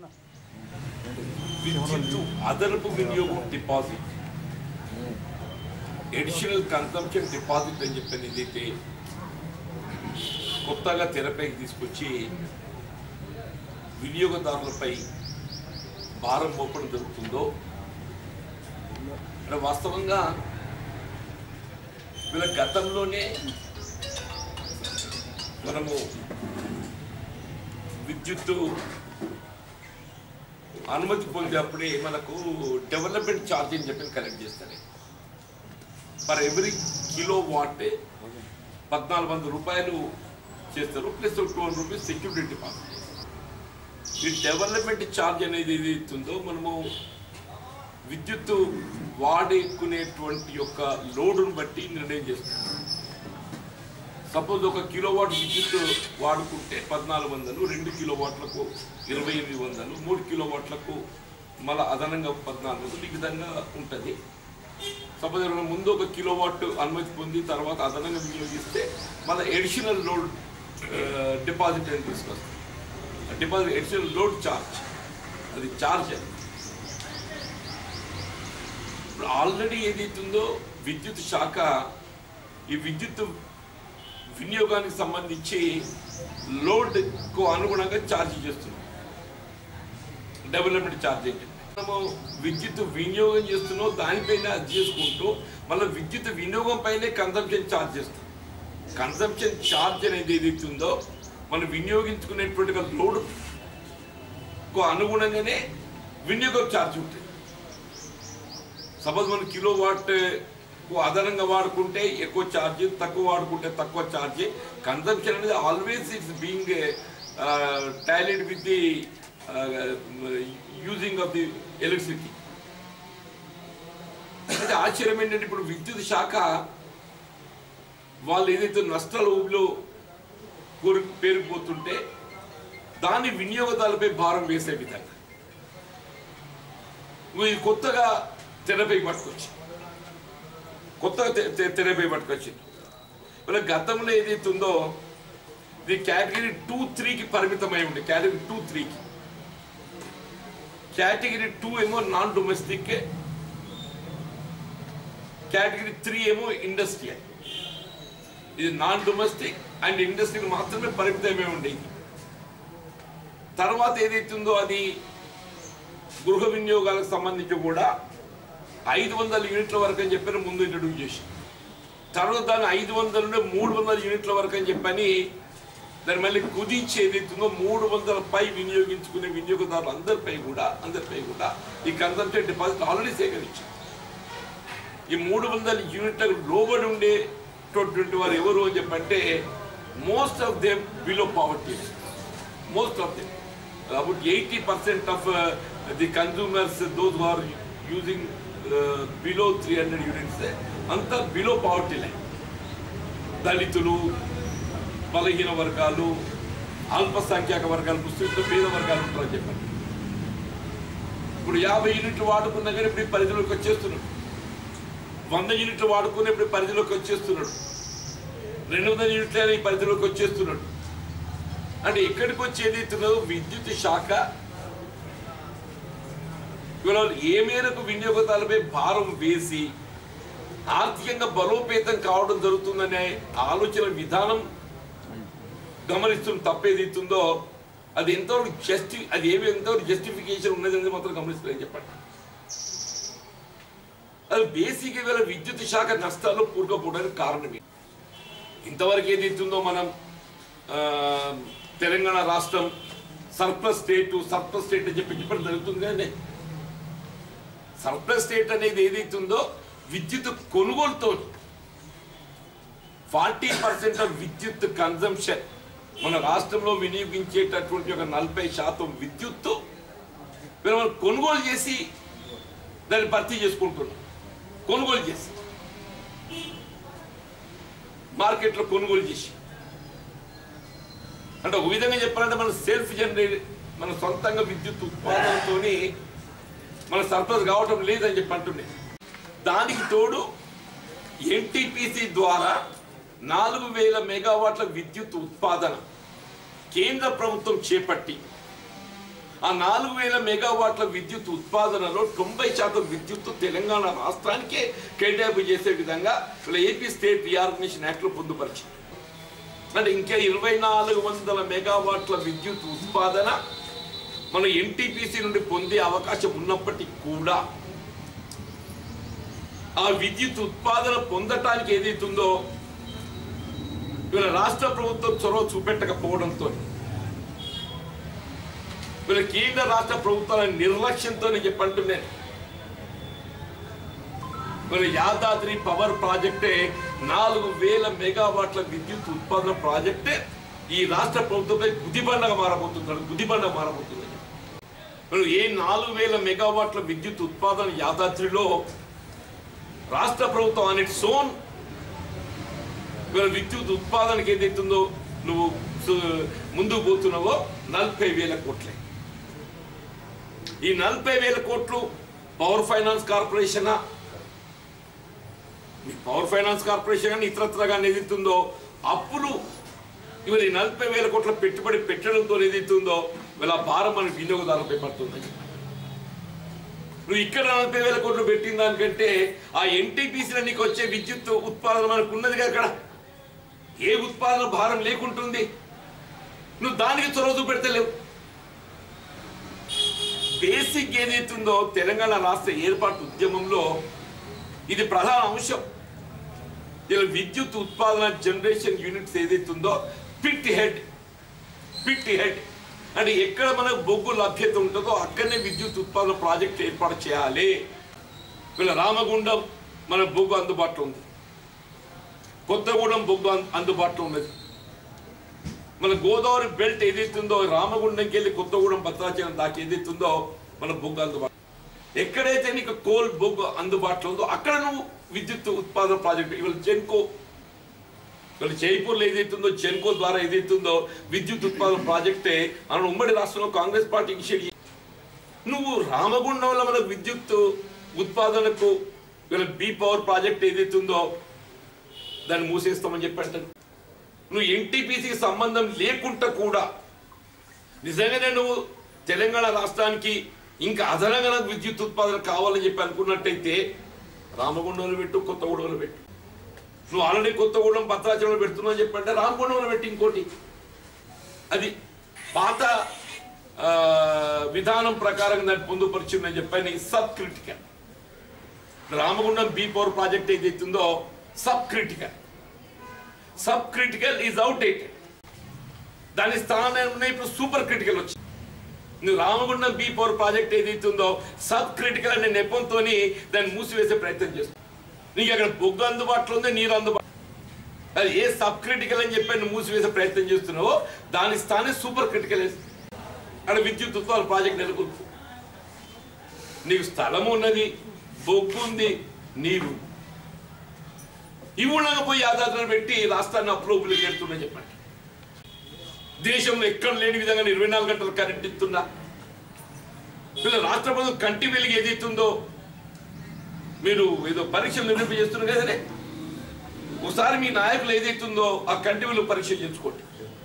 విద్యుత్తు అదనపు వినియోగం డిపాజిట్ ఎడిషనల్ కన్సంప్షన్ డిపాజిట్ అని చెప్పిన ఏదైతే కొత్తగా తెరపైకి తీసుకొచ్చి వినియోగదారులపై భారం మోపడం జరుగుతుందో అంటే వాస్తవంగా వీళ్ళ గతంలోనే మనము విద్యుత్తు అనుమతి పొందేటప్పుడే మనకు డెవలప్మెంట్ ఛార్జ్ అని చెప్పి కలెక్ట్ చేస్తారు ఫర్ ఎవ్రీ కిలో వాట్ పద్నాలుగు వందల రూపాయలు చేస్తారు plus two hundred rupees security deposit ఈ డెవలప్మెంట్ ఛార్జ్ అనేది ఏదైతుందో మనము విద్యుత్తు వాడుకునేటువంటి యొక్క లోడును బట్టి నిర్ణయం చేస్తాం సపోజ్ ఒక కిలోవాట్ విద్యుత్ వాడుకుంటే పద్నాలుగు వందలు రెండు కిలోవాట్లకు ఇరవై ఎనిమిది వందలు మూడు కిలోవాట్లకు మళ్ళీ అదనంగా పద్నాలుగు వందలు ఈ విధంగా ఉంటుంది సపోజ్ ఎవరైనా ముందు ఒక కిలోవాట్ అనుమతి పొంది తర్వాత అదనంగా వినియోగిస్తే మళ్ళీ ఎడిషనల్ లోడ్ డిపాజిట్ అని తీసుకొస్తాం డిపాజిట్ ఎడిషనల్ లోడ్ ఛార్జ్ అది ఛార్జ్ అది ఇప్పుడు ఆల్రెడీ ఏదైతుందో విద్యుత్ శాఖ ఈ విద్యుత్ వినియోగానికి సంబంధించి లోడ్కు అనుగుణంగా ఛార్జ్ చేస్తున్నాం డెవలప్మెంట్ ఛార్జ్ ఏంటి మనము విద్యుత్ వినియోగం చేస్తున్నాం దానిపైన అది చేసుకుంటూ మళ్ళీ విద్యుత్ వినియోగం పైనే కన్సంప్షన్ ఛార్జ్ చేస్తాం కన్సంప్షన్ ఛార్జ్ అనేది ఏదైతే ఉందో మనం వినియోగించుకునేటువంటి లోడ్కు అనుగుణంగానే వినియోగం ఛార్జ్ ఉంటుంది సపోజ్ మనం కిలో వాట్ అదనంగా వాడుకుంటే ఎక్కువ ఛార్జ్ తక్కువ వాడుకుంటే తక్కువ ఛార్జ్ కన్సంప్షన్ అనేది always it's being talent with the using of the electricity అయితే ఆశ్చర్యం ఏంటంటే ఇప్పుడు విద్యుత్ శాఖ వాళ్ళు ఏదైతే నష్టాల ఊబిలో కోరి పేరుకుపోతుంటే దాని వినియోగదారులపై భారం వేసే విధంగా ఇది కొత్తగా తెరపై పట్టుకొచ్చి కొత్తగా తె- తె- తెరపై పట్టుకొచ్చింది ఇలా గతంలో ఏదైతే ఉందో ఇది కేటగిరీ టూ త్రీకి పరిమితమై ఉండే కేటగిరీ టూ త్రీకి కేటగిరీ టూ ఏమో నాన్ డొమెస్టిక్ కేటగిరీ త్రీ ఏమో ఇండస్ట్రియల్ ఇది నాన్ డొమెస్టిక్ అండ్ ఇండస్ట్రీకి మాత్రమే పరిమితమై ఉండేది తర్వాత ఏదైతే ఉందో అది గృహ వినియోగాలకు సంబంధించి కూడా ఐదు వందల యూనిట్ల వరకు అని చెప్పని ముందు ఇంట్రడ్యూస్ చేసి తర్వాత దాన్ని ఐదు వందల నుండి మూడు వందల యూనిట్ల వరకు అని చెప్పని దాన్ని మళ్ళీ కుదించి ఏదైతుందో మూడు వందల పై వినియోగించుకునే వినియోగదారులు అందరిపై కూడా అందరిపై కూడా ఈ కన్సంప్షన్ డిపాజిట్ ఆల్రెడీ సేకరించారు ఈ మూడు వందల యూనిట్లకు లోబడి ఉండేటటువంటి వారు ఎవరు అని చెప్పంటే most of them below poverty most of them. About 80% of uh, the consumers, those who are using uh, below 300 units, అంతా బిలో పావర్టీ లైన్ దళితులు బలహీన వర్గాలు అల్పసంఖ్యాక వర్గాలు ముస్లింలు పేద వర్గాలు ఉంటారని చెప్పారు ఇప్పుడు యాభై యూనిట్లు వాడుకున్నా కానీ ఇప్పుడు ఈ పరిధిలోకి వచ్చేస్తున్నాడు వంద యూనిట్లు వాడుకుని ఇప్పుడు ఈ పరిధిలోకి వచ్చేస్తున్నాడు రెండు వందల యూనిట్ల ఈ పరిధిలోకి వచ్చేస్తున్నాడు అంటే ఇక్కడికి వచ్చి ఏదైతుందో విద్యుత్ శాఖ ఇవాళ ఏ మేరకు వినియోగదారులపై భారం వేసి ఆర్థికంగా బలోపేతం కావడం జరుగుతుందనే ఆలోచన విధానం గమనిస్తున్న తప్పేదైతుందో అది ఎంతవరకు జస్టి అది ఏమి ఎంతవరకు జస్టిఫికేషన్ ఉన్నది అనేది మాత్రం గమనిస్తుందని చెప్పండి అది బేసిక్ వేళ విద్యుత్ శాఖ నష్టాలు కూరుకోపోవడానికి కారణమే ఇంతవరకు ఏదైతుందో మనం ఆ, తెలంగాణ రాష్ట్రం సర్ప్లస్ స్టేట్ సర్ప్లస్ స్టేట్ అని చెప్పి చెప్పడం జరుగుతుంది కానీ సర్ప్లస్ స్టేట్ అనేది ఏదైతుందో విద్యుత్ కొనుగోలుతో ఫార్టీ పర్సెంట్ ఆఫ్ విద్యుత్ కన్జంప్షన్ మన రాష్ట్రంలో వినియోగించేటటువంటి ఒక నలభై శాతం విద్యుత్తు వీళ్ళు మనం కొనుగోలు చేసి దాన్ని భర్తీ చేసుకుంటున్నాం కొనుగోలు చేసి మార్కెట్లో కొనుగోలు చేసి అంటే ఒక విధంగా చెప్పాలంటే మన సెల్ఫ్ జనరేట్ మన సొంతంగా విద్యుత్ ఉత్పాదనతోని మన సర్ప్లస్ కావటం లేదని చెప్పి అంటుండే దానికి తోడు ఎన్టీపీసీ ద్వారా నాలుగు వేల మెగావాట్ల విద్యుత్ ఉత్పాదన కేంద్ర ప్రభుత్వం చేపట్టి ఆ నాలుగు వేల మెగావాట్ల విద్యుత్ ఉత్పాదనలో తొంభై శాతం విద్యుత్ తెలంగాణ రాష్ట్రానికే కేటాయింపు చేసే విధంగా ఇలా ఏపీ స్టేట్ రీఆర్గనైజేషన్ యాక్ట్లో పొందుపరిచింది అంటే ఇంకా ఇరవై నాలుగు వందల మెగావాట్ల విద్యుత్ ఉత్పాదన మన ఎన్టీపీసీ నుండి పొందే అవకాశం ఉన్నప్పటికీ కూడా ఆ విద్యుత్ ఉత్పాదన పొందటానికి ఏదైతుందో వీళ్ళ రాష్ట్ర ప్రభుత్వం చొరవ చూపెట్టకపోవడంతో వీళ్ళ కేంద్ర రాష్ట్ర ప్రభుత్వాల నిర్లక్ష్యంతో నేను చెప్పంటున్నాను వీళ్ళ యాదాద్రి పవర్ ప్రాజెక్టే నాలుగు వేల మెగావాట్ల విద్యుత్ ఉత్పాదన ప్రాజెక్టే ఈ రాష్ట్ర ప్రభుత్వంపై గుదిబండగా మారబోతుంది గుదిబండ మారబోతుంది మరి ఏ నాలుగు వేల మెగావాట్ల విద్యుత్ ఉత్పాదన యాదాద్రిలో రాష్ట్ర ప్రభుత్వం అనే సోన్ ఇవాళ విద్యుత్ ఉత్పాదనకి ఏదైతుందో నువ్వు సు- ముందుకు పోతున్నావో నలభై వేల కోట్లే ఈ నలభై వేల కోట్లు పవర్ ఫైనాన్స్ కార్పొరేషన్ మీ పవర్ ఫైనాన్స్ కార్పొరేషన్ కానీ ఇతరత్ర కానీ ఏదైతుందో అప్పులు ఇవాళ ఈ నలభై వేల కోట్ల పెట్టుబడి పెట్టడంతో ఏదైతుందో వీళ్ళ భారం మన వినియోగదారులపై పడుతుంది నువ్వు ఇక్కడ నలభై వేల కోట్లు పెట్టిన దానికంటే ఆ ఎన్టీపీసీలో నీకు వచ్చే విద్యుత్ ఉత్పాదన మనకు ఉన్నది కదా అక్కడ ఏ ఉత్పాదన భారం లేకుంటుంది నువ్వు దానికి చొరవ చూపెడతలేవు బేసిక్ ఏదైతుందో తెలంగాణ రాష్ట్ర ఏర్పాటు ఉద్యమంలో ఇది ప్రధాన అంశం ఇలా విద్యుత్ ఉత్పాదన జనరేషన్ యూనిట్స్ ఏదైతుందో పిట్ హెడ్ పిట్ హెడ్ అంటే ఎక్కడ మనకు బొగ్గు లభ్యత ఉంటుందో అక్కడనే విద్యుత్ ఉత్పాదన ప్రాజెక్ట్ ఏర్పాటు చేయాలి వీళ్ళ రామగుండం మన బొగ్గు అందుబాటులో ఉంది కొత్తగూడెం బొగ్గు అం- అందుబాటులో ఉన్నది మన గోదావరి బెల్ట్ ఏదైతుందో రామగుండంకి వెళ్ళి కొత్తగూడెం భద్రాచలం దాకా ఏదైతుందో మన బొగ్గు అందుబాటు ఎక్కడైతే నీకు కోల్ బొగ్గు అందుబాటులో ఉందో అక్కడ నువ్వు విద్యుత్ ఉత్పాదన ప్రాజెక్టు ఇవాళ జెన్కో ఇవాళ జైపూర్లో ఏదైతుందో జెన్కో ద్వారా ఏదైతుందో విద్యుత్ ఉత్పాదన ప్రాజెక్టే మన ఉమ్మడి రాష్ట్రంలో కాంగ్రెస్ పార్టీ ఇనిషియేట్ చేసింది. నువ్వు రామగుండంలో మన విద్యుత్ ఉత్పాదనకు ఇవాళ బీ పవర్ ప్రాజెక్ట్ ఏదైతుందో దాన్ని మూసేస్తామని చెప్పి అంటారు నువ్వు ఎన్టీపీసీకి సంబంధం లేకుండా కూడా నిజంగానే నువ్వు తెలంగాణ రాష్ట్రానికి ఇంకా అదనంగా నాకు విద్యుత్ ఉత్పాదన కావాలని చెప్పి అనుకున్నట్టయితే రామగుండంలో పెట్టు కొత్తగూడెంలో పెట్టు నువ్వు ఆల్రెడీ కొత్తగూడెం భద్రాచలంలో పెడుతున్నావు చెప్పంటే రామగుండంలో పెట్టి ఇంకోటి అది పాత ఆ, విధానం ప్రకారం దాన్ని పొందుపరిచిందని చెప్పని sub critical Ramagundam B power project ఏదైతుందో sub critical sub critical is outdated దాని స్థానంలో ఇప్పుడు సూపర్ క్రిటికల్ వచ్చింది నువ్వు రామగుండం బీ పవర్ ప్రాజెక్ట్ ఏదైతుందో సబ్ క్రిటికల్ అనే నెపంతో దాన్ని మూసివేసే ప్రయత్నం చేస్తుంది నీకు అక్కడ బొగ్గు అందుబాటులో ఉంది నీరు అందుబాటు అది ఏ సబ్ క్రిటికల్ అని చెప్పి నువ్వు మూసివేసే ప్రయత్నం చేస్తున్నావో దాని స్థానం సూపర్ క్రిటికల్ వేసి అక్కడ విద్యుత్ ఉత్పాదన ప్రాజెక్ట్ నెలకొల్పు నీకు స్థలం ఉన్నది బొగ్గు ఉంది నీరు ఇవ్వడానికి పోయి యాదాద్రను పెట్టి రాష్ట్రాన్ని అప్రూపులు చేస్తున్నా చెప్పండి దేశంలో ఎక్కడ లేని విధంగా ఇరవై నాలుగు గంటలు కరెంట్ ఇస్తున్నా వీళ్ళ రాష్ట్ర ప్రభుత్వం కంటి వెలిగి ఏదైతుందో మీరు ఏదో పరీక్షలు నిర్వహింప చేస్తున్నారు కదనే ఒకసారి మీ నాయకులు ఏదైతుందో ఆ కంటి వెలుగు పరీక్ష చేయించుకోండి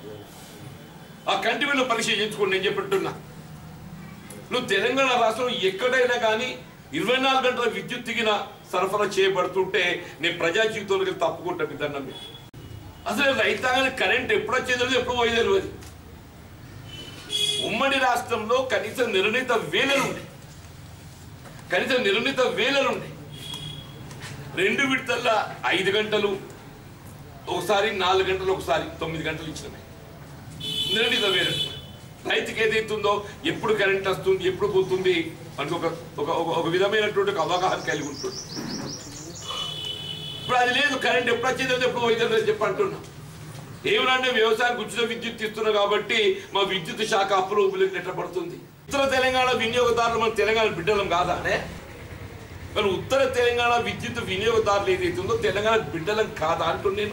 ఆ కంటి వెలుగు పరీక్ష చేయించుకోండి నేను చెప్పినట్టున్నా నువ్వు తెలంగాణ రాష్ట్రంలో ఎక్కడైనా కానీ ఇరవై నాలుగు గంటల విద్యుత్ దిగిన సరఫరా చేయబడుతుంటే నేను ప్రజా జీవితంలోకి తప్పుకుంటా మీ దండం పెట్టి అసలు రైతాంగానికి కరెంట్ ఎప్పుడు వచ్చేది తెలియదు, ఎప్పుడు పోయేది తెలియదు ఉమ్మడి రాష్ట్రంలో కనీసం నిర్ణీత వేలలు ఉన్నాయి కనీసం నిర్ణీత వేలలు ఉన్నాయి రెండు విడతల్లో ఐదు గంటలు ఒకసారి నాలుగు గంటలు ఒకసారి తొమ్మిది గంటలు ఇచ్చినవి నిర్ణీత వేలలు రైతుకి ఏదైతుందో ఎప్పుడు కరెంట్ వస్తుంది ఎప్పుడు పోతుంది మనకు ఒక ఒక ఒక- ఒక విధమైనటువంటి ఒక అవగాహన కలిగి ఉంటుంది ఇప్పుడు అది లేదు కరెంట్ ఎప్పుడు వచ్చేది తెలియదు, ఎప్పుడు పోయిందో తెలియదు చెప్పి అంటున్నా ఏమనంటే వ్యవసాయానికి ఉచిత విద్యుత్ ఇస్తున్నాం కాబట్టి మా విద్యుత్ శాఖ అప్పులు ఊపిలోకి నెట్టబడుతుంది ఉత్తర తెలంగాణ వినియోగదారులు మన తెలంగాణ బిడ్డలం కాదా అనే మరి ఉత్తర తెలంగాణ విద్యుత్ వినియోగదారులు ఏదైతే ఉందో తెలంగాణ బిడ్డలం కాదా అంటున్నా నేను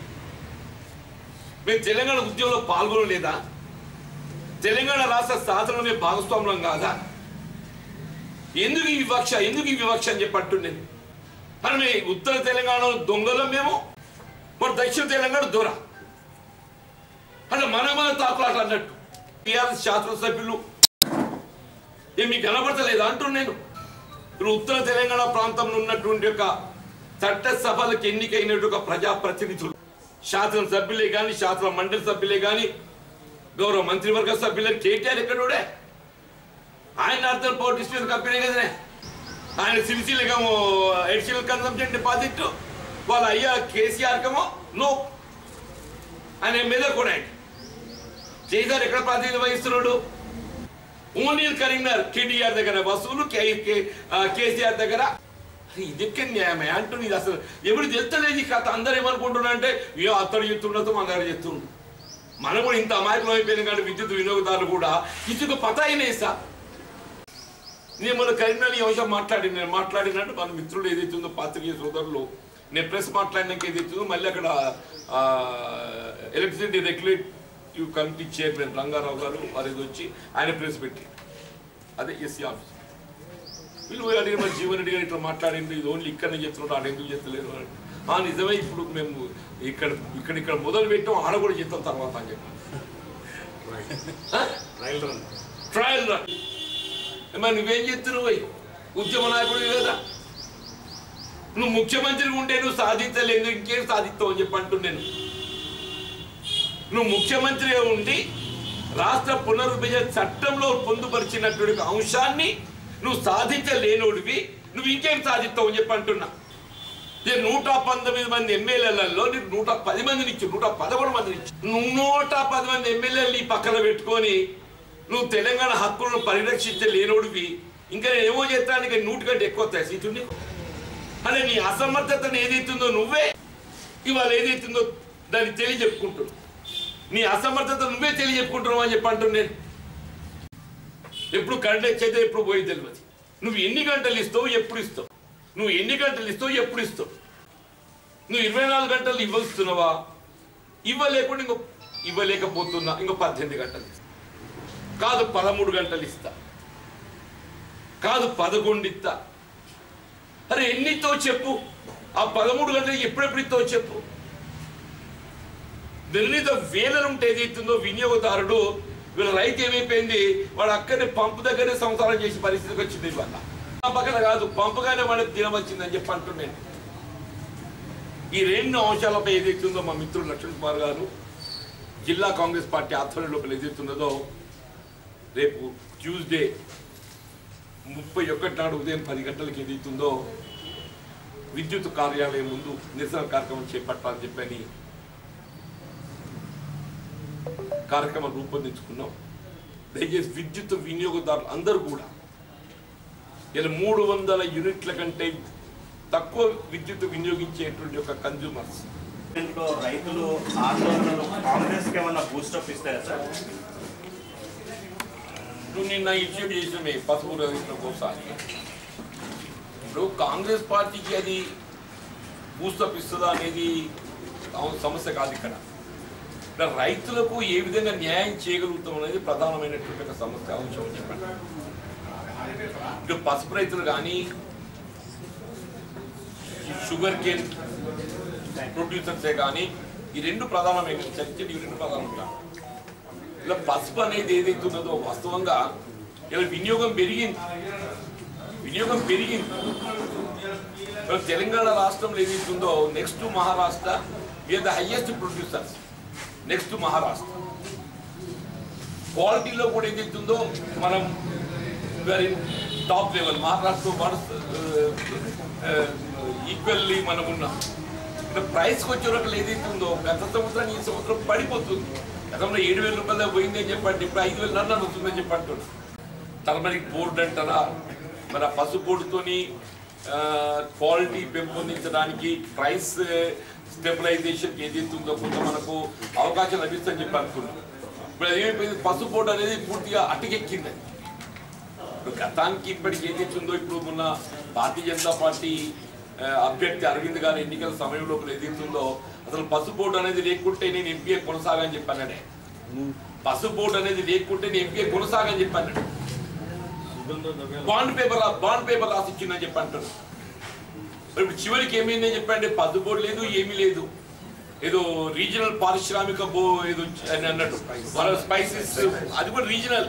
మేము తెలంగాణ ఉద్యోగంలో పాల్గొనలేదా తెలంగాణ రాష్ట్ర సాధనలో మేము భాగస్వాములం కాదా ఎందుకు ఈ వివక్ష ఎందుకు ఈ వివక్ష అని చెప్పి అంటున్నాను మరి మీ ఉత్తర తెలంగాణలో దొంగలం మేము మరి దక్షిణ తెలంగాణ దొర అంటే మన మన తాకులాట అన్నట్టు టీఆర్ఎస్ శాసనసభ్యులు ఏం మీకు కనబడతలేదు అంటున్నాను నేను ఇప్పుడు ఉత్తర తెలంగాణ ప్రాంతంలో ఉన్నటువంటి ఒక చట్టసభలకు ఎన్నికైనటువంటి ఒక ప్రజాప్రతినిధులు శాసనసభ్యులే కానీ శాసన మండలి సభ్యులే కానీ గౌరవ మంత్రివర్గ సభ్యులే కేటీఆర్ ఎక్కడోడే ఆయన అర్థం పవర్ డిస్ట్రిబ్యూషన్ కంపెనీ కదనే ఆయన సిరిసిల్లకేమో ఎడిషనల్ కన్సంప్షన్ డిపాజిట్ వాళ్ళ అయ్యా కేసీఆర్ కేమో నో ఆయన ఎమ్మెల్యే కూడా ఆయన కేసీఆర్ ఎక్కడ ప్రాతినిధ్యం వహిస్తున్నాడు ఓన్లీ కరీంనగర్ కేటీఆర్ దగ్గర వసూలు కే- కే- ఆ, కేసీఆర్ దగ్గర అరే ఇది ఎక్కడ న్యాయమే అంటుంది ఇది అసలు ఎవరు తెలుస్తలేదు ఈ కథ అందరు ఏమనుకుంటున్నా అంటే ఏ అతడు చెప్తుండదు మన దగ్గర చెప్తుండు మనం కూడా ఇంత అమాయకులు అయిపోయింది కానీ విద్యుత్ వినియోగదారులు కూడా ఇది పత అయినాయి సార్ నేను మన కరీంనగర్ ఈ అంశం మాట్లాడి నేను మాట్లాడినట్టు మన మిత్రులు ఏదైతుందో పాత్రికేయ సోదరులు నేను ప్రెస్ మాట్లాడినాక ఏదైతుందో మళ్ళీ అక్కడ electricity regulative committee chairman Rangarao garu వారు ఏదో వచ్చి ఆయన ప్రెస్ పెట్టి అదే ఎస్సీ ఆఫీస్ వీళ్ళు పోయి అడిగిన మరి జీవన్ రెడ్డి గారు ఇట్లా మాట్లాడింది ఇది ఓన్లీ ఇక్కడనే చెప్తున్నాడు ఆడ ఎందుకు చెప్తలేదు అని ఆ నిజమే ఇప్పుడు మేము ఇక్కడ ఇక్కడ ఇక్కడ మొదలు పెట్టాం ఆడ కూడా చెప్తాం తర్వాత అని చెప్పి ఆ? ట్రయల్ రన్ మరి నువ్వేం చెప్తున్నావు పోయి ఉద్యమ నాయకుడు కదా నువ్వు ముఖ్యమంత్రి ఉంటే నువ్వు సాధించలేదు ఇంకేం సాధిస్తావు అని చెప్పి అంటున్నాను నువ్వు ముఖ్యమంత్రిగా ఉండి రాష్ట్ర పునర్విభజన చట్టంలో పొందుపరిచినటువంటి అంశాన్ని నువ్వు సాధించలేనోడివి నువ్వు ఇంకేం సాధిస్తావు అని చెప్పి అంటున్నా ఇదే నూట పంతొమ్మిది మంది ఎమ్మెల్యేలలో నీకు నూట పది మందిని ఇచ్చు నూట పదకొండు మందిని ఇచ్చు నువ్వు నూట పది మంది ఎమ్మెల్యేలు నీ పక్కన పెట్టుకొని నువ్వు తెలంగాణ హక్కులను పరిరక్షించలేనోడివి ఇంకా నేను ఏమో చేస్తానికి నూటి కంటే ఎక్కువ వస్తాయి సీట్లు నీకు అదే నీ అసమర్థతను ఏదైతుందో నువ్వే ఇవాళ ఏదైతుందో దాన్ని తెలియజెప్పుకుంటున్నావు నీ అసమర్థత నువ్వే తెలియజెప్పుకుంటున్నావు అని చెప్పి అంటున్నాను నేను ఎప్పుడు కరెంట్ అయితే ఎప్పుడు పోయి తెలియదు నువ్వు ఎన్ని గంటలు ఇస్తావు ఎప్పుడు ఇస్తావు నువ్వు ఎన్ని గంటలు ఇస్తావు ఎప్పుడు ఇస్తావు నువ్వు ఇరవై నాలుగు గంటలు ఇవ్వస్తున్నావా ఇవ్వలేకుండా ఇంకో ఇవ్వలేకపోతున్నా ఇంకో పద్దెనిమిది గంటలు ఇస్తా కాదు పదమూడు గంటలు ఇస్తా కాదు పదకొండు ఇస్తా అరే ఎన్నితో చెప్పు ఆ పదమూడు గంటలు ఎప్పుడెప్పుడు ఇస్తావు చెప్పు నిర్ణీత వేలలు ఉంటే ఏదైతుందో వినియోగదారుడు వీళ్ళ రైతు ఏమైపోయింది వాడు అక్కడే పంపు దగ్గరే సంసారం చేసే పరిస్థితికి వచ్చింది ఇవాళ ఆ పక్కన కాదు పంపుగానే వాడికి దినం వచ్చిందని చెప్పి అంటున్నాను ఈ రెండు అంశాలపై ఏదైతుందో మా మిత్రుడు లక్ష్మణ్ కుమార్ గారు జిల్లా కాంగ్రెస్ పార్టీ ఆధ్వర్యం లోపల ఏదైతున్నదో రేపు ట్యూస్డే ముప్పై ఒకటి నాడు ఉదయం పది గంటలకు ఏదైతుందో విద్యుత్ కార్యాలయం ముందు నిరసన కార్యక్రమం చేపట్టాలని చెప్పని కార్యక్రమం రూపొందించుకున్నాం దయచేసి విద్యుత్ వినియోగదారులు అందరూ కూడా ఇలా మూడు వందల యూనిట్ల కంటే తక్కువ విద్యుత్ వినియోగించేటువంటి ఒక కన్జ్యూమర్స్ దీంట్లో రైతులు ఆందోళనలు కాంగ్రెస్ కి ఏమన్నా బూస్టప్ ఇస్తాయా సార్ నువ్వు నిన్న ఇష్యూ చేసినమే పసుపు రైతుల ఒకసారి ఇప్పుడు కాంగ్రెస్ పార్టీకి అది బూస్టప్ ఇస్తుందా అనేది అవ- సమస్య కాదు ఇక్కడ ఇక్కడ రైతులకు ఏ విధంగా న్యాయం చేయగలుగుతాం అనేది ప్రధానమైనటువంటి ఒక సమస్య అంశం అని చెప్పండి ఇటు పసుపు రైతులు కానీ షుగర్ కేన్ ప్రొడ్యూసర్సే కానీ ఈ రెండు ప్రధానమైన చర్చలు ఈ రెండు ప్రధానంగా ఇలా పసుపు అనేది ఏదైతే ఉన్నదో వాస్తవంగా ఇలా వినియోగం పెరిగింది వినియోగం పెరిగింది ఇలా తెలంగాణ రాష్ట్రంలో ఏదైతే ఉందో next Maharashtra we are the highest producers next Maharashtra క్వాలిటీలో కూడా ఏదైతే ఉందో మనం very top level Maharashtra equally మనం ఉన్నాం ఇక్కడ ప్రైస్కి వచ్చేటప్పుడు ఏదైతే ఉందో గత సంవత్సరం ఈ సంవత్సరం పడిపోతుంది గతంలో ఏడు వేల రూపాయలు పోయింది అని చెప్పండి ఇప్పుడు ఐదు వేల రన్ వస్తుందని చెప్పి అంటున్నాడు టర్మరిక్ బోర్డు అంటారా మన పసుపు బోర్డుతోని క్వాలిటీ పెంపొందించడానికి ప్రైస్ స్టెబిలైజేషన్ ఏదైతే ఉందో కొంత మనకు అవకాశం లభిస్తుందని చెప్పి అనుకున్నాం ఇప్పుడు అది ఏమైపోయింది పసుపు బోర్డు అనేది పూర్తిగా అటకెక్కింది అది. ఇప్పుడు గతానికి ఇప్పటికి ఏదైతే ఉందో ఇప్పుడు మొన్న భారతీయ జనతా పార్టీ ఆ, అభ్యర్థి అరవింద్ గారి ఎన్నికల సమయం లోపల ఏదైతే ఉందో అసలు పసుపు బోర్డు అనేది లేకుంటే నేను ఎంపీ కొనసాగని చెప్పానడే పసుపు బోర్డు అనేది లేకుంటే నేను ఎంపీ కొనసాగని చెప్పాను బాండ్ పేపర్ రా- బాండ్ పేపర్ రాసి ఇచ్చిందని చెప్పి అంటారు మరి ఇప్పుడు చివరికి ఏమైందని చెప్పండి పద్దు బోర్డు లేదు ఏమీ లేదు ఏదో రీజనల్ పారిశ్రామిక బో ఏదో అని అన్నట్టు మన స్పైసెస్ అది కూడా రీజనల్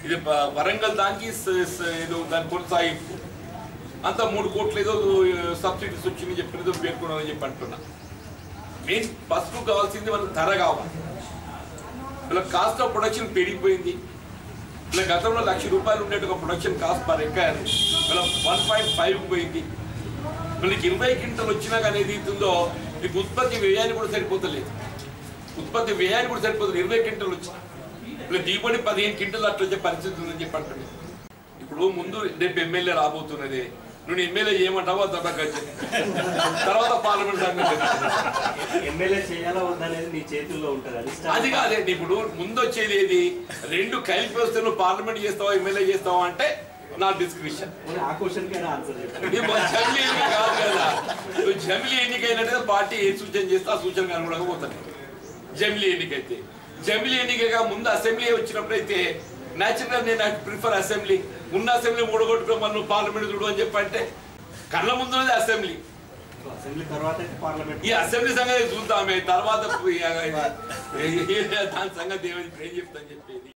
ఇది ప- వరంగల్ దానికి స- స- ఏదో దాని కొనసాగింపు అంత మూడు కోట్లు ఏదో సబ్సిడీస్ వచ్చింది చెప్పి ఏదో పేర్కొన్నారని చెప్పి అంటున్నా మెయిన్ ఫస్ట్ కావాల్సింది మనకు ధర కావాలి ఇలా కాస్ట్ ఆఫ్ ప్రొడక్షన్ పెరిగిపోయింది ఇలా గతంలో లక్ష రూపాయలు ఉండేట ఒక ప్రొడక్షన్ కాస్ట్ పర్ ఎక్కర్ ఇలా వన్ పాయింట్ ఫైవ్ పోయింది మనకి ఇరవై క్వింటల్ వచ్చినా కానీ ఏది అవుతుందో మీకు ఉత్పత్తి వ్యయాన్ని కూడా సరిపోతలేదు ఉత్పత్తి వ్యయాన్ని కూడా సరిపోతుంది ఇరవై క్వింటల్ వచ్చిన ఇలా దిగుబడి పదిహేను క్వింటల్ అట్లా వచ్చే పరిస్థితి ఉందని చెప్పి అంటుంది ఇప్పుడు ముందు రేపు ఎమ్మెల్యే రాబోతున్నది నువ్వు ఎమ్మెల్యే చేయమంటావా తర్వాత తర్వాత పార్లమెంట్ సంగతి ఎమ్మెల్యే చేయాలా వద్దనేది నీ చేతుల్లో ఉంటుంది అది అది కాదండి ఇప్పుడు ముందు వచ్చేది ఏది రెండు కలిపి వస్తే నువ్వు పార్లమెంట్ చేస్తావా ఎమ్మెల్యే చేస్తావా అంటే నా డిస్క్రిప్షన్ ఆ క్వశ్చన్ కి ఆన్సర్ చెప్పండి జమిలీ ఎన్నిక కాదు కదా నువ్వు జమిలీ ఎన్నికైనట్టు పార్టీ ఏ సూచన చేస్తే ఆ సూచనకు అనుగుణంగా పోతాను జమిలీ ఎన్నికైతే జమిలీ ఎన్నికగా ముందు అసెంబ్లీ వచ్చినప్పుడైతే న్యాచురల్ నేను ప్రిఫర్ అసెంబ్లీ ఉన్న అసెంబ్లీ మూడగొట్టుకోమని నువ్వు పార్లమెంట్ చూడు అని చెప్పంటే కళ్ళ ముందు ఉన్నది అసెంబ్లీ అసెంబ్లీ తర్వాత అయితే పార్లమెంట్ ఈ అసెంబ్లీ సంగతి చూద్దామే తర్వాత దాని సంగతి ఏమైంది ఏం చెప్తాను చెప్పేది